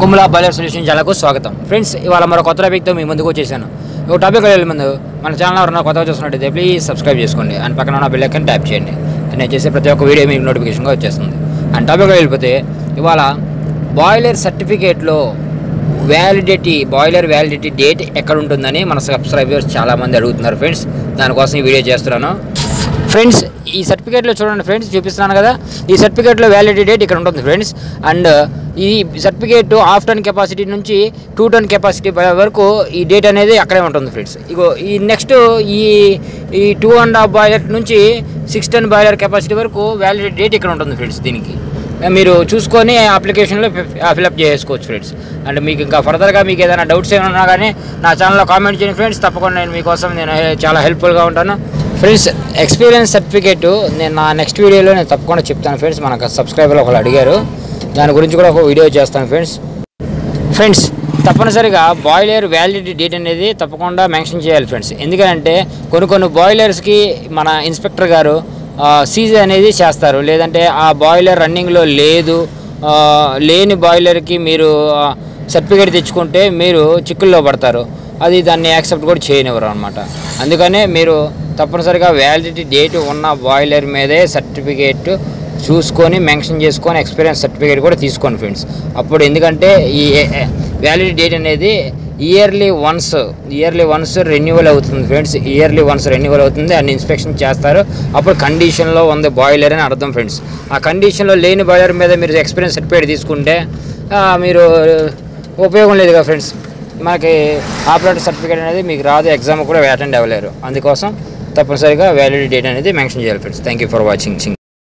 కుమ్లా boiler solution ఛానల్కు స్వాగతం friends ఇవాళ మరో కొత్త టాపిక్తో మీ ముందుకు వచ్చేసాను ఒక టాపిక్ వెళ్ళే ముందు మన ఛానల్ ఎవరన్నా కొత్తగా చూస్తున్నట్టయితే ప్లీజ్ సబ్స్క్రైబ్ చేసుకోండి అండ్ పక్కన ఉన్న బెల్ ఐకాన్ ట్యాప్ చేయండి నేను చేసే ప్రతి ఒక్క వీడియో మీకు నోటిఫికేషన్గా వచ్చేస్తుంది అండ్ టాపిక్ వెళ్ళిపోతే ఇవాళ బాయిలర్ సర్టిఫికేట్లో వ్యాలిడిటీ బాయిలర్ వ్యాలిడిటీ డేట్ ఎక్కడ ఉంటుందని మన సబ్స్క్రైబర్స్ చాలామంది అడుగుతున్నారు ఫ్రెండ్స్ దానికోసం ఈ వీడియో చేస్తున్నాను ఫ్రెండ్స్ ఈ సర్టిఫికేట్లో చూడండి ఫ్రెండ్స్ చూపిస్తున్నాను కదా ఈ సర్టిఫికేట్లో వ్యాలిడిటీ డేట్ ఇక్కడ ఉంటుంది ఫ్రెండ్స్ అండ్ ఈ సర్టిఫికేట్ హాఫ్ టన్ కెపాసిటీ నుంచి టూ టన్ కెపాసిటీ వరకు ఈ డేట్ అనేది అక్కడే ఉంటుంది ఫ్రెండ్స్ ఇగో ఈ నెక్స్ట్ ఈ ఈ టూ అండ్ హాఫ్ బాయిలర్ నుంచి సిక్స్ టన్ బాయిలర్ కెపాసిటీ వరకు వ్యాలిడిటీ డేట్ ఇక్కడ ఉంటుంది ఫ్రెండ్స్ దీనికి మీరు చూసుకొని అప్లికేషన్లో ఫిల్అప్ చేసుకోవచ్చు ఫ్రెండ్స్ అండ్ మీకు ఇంకా ఫర్దర్గా మీకు ఏదైనా డౌట్స్ ఏమైనా ఉన్నా కానీ నా ఛానల్లో కామెంట్ చేయండి ఫ్రెండ్స్ తప్పకుండా నేను మీకోసం నేను చాలా హెల్ప్ఫుల్గా ఉంటాను ఫ్రెండ్స్ ఎక్స్పీరియన్స్ సర్టిఫికేట్ నేను నా నెక్స్ట్ వీడియోలో నేను తప్పకుండా చెప్తాను ఫ్రెండ్స్ మనకు సబ్స్క్రైబర్లు ఒకళ్ళు అడిగారు దాని గురించి కూడా ఒక వీడియో చేస్తాను ఫ్రెండ్స్ ఫ్రెండ్స్ తప్పనిసరిగా బాయిలర్ వ్యాలిడిటీ డేట్ అనేది తప్పకుండా మెన్షన్ చేయాలి ఫ్రెండ్స్ ఎందుకంటే కొన్ని కొన్ని బాయిలర్స్కి మన ఇన్స్పెక్టర్ గారు సీజ్ అనేది చేస్తారు లేదంటే ఆ బాయిలర్ రన్నింగ్లో లేదు ఆ, లేని బాయిలర్కి మీరు సర్టిఫికేట్ తెచ్చుకుంటే మీరు చిక్కుల్లో పడతారు అది దాన్ని యాక్సెప్ట్ కూడా చేయనివ్వరు అనమాట అందుకనే మీరు తప్పనిసరిగా వ్యాలిడిటీ డేట్ ఉన్న బాయిలర్ మీదే సర్టిఫికేట్ చూసుకొని మెన్షన్ చేసుకొని ఎక్స్పీరియన్స్ సర్టిఫికేట్ కూడా తీసుకోండి ఫ్రెండ్స్ అప్పుడు ఎందుకంటే ఈ వ్యాలిడిటీ డేట్ అనేది yearly once yearly once renewal అవుతుంది ఫ్రెండ్స్ ఇయర్లీ వన్స్ రెన్యువల్ అవుతుంది అండ్ ఇన్స్పెక్షన్ చేస్తారు అప్పుడు కండిషన్లో ఉంది బాయిలర్ అని అర్థం ఫ్రెండ్స్ ఆ కండిషన్లో లేని బాయిలర్ మీద మీరు ఎక్స్పీరియన్స్ సర్టిఫికేట్ తీసుకుంటే ఆ, మీరు ఉపయోగం లేదు కదా ఫ్రెండ్స్ మనకి ఆపరేటర్ సర్టిఫికేట్ అనేది మీకు రాదు ఎగ్జామ్ కూడా అటెండ్ అవ్వలేరు అందుకోసం తప్పనిసరిగా వ్యాలిడిటీ డేట్ అనేది మెన్షన్ చేయాలి friends thank you for watching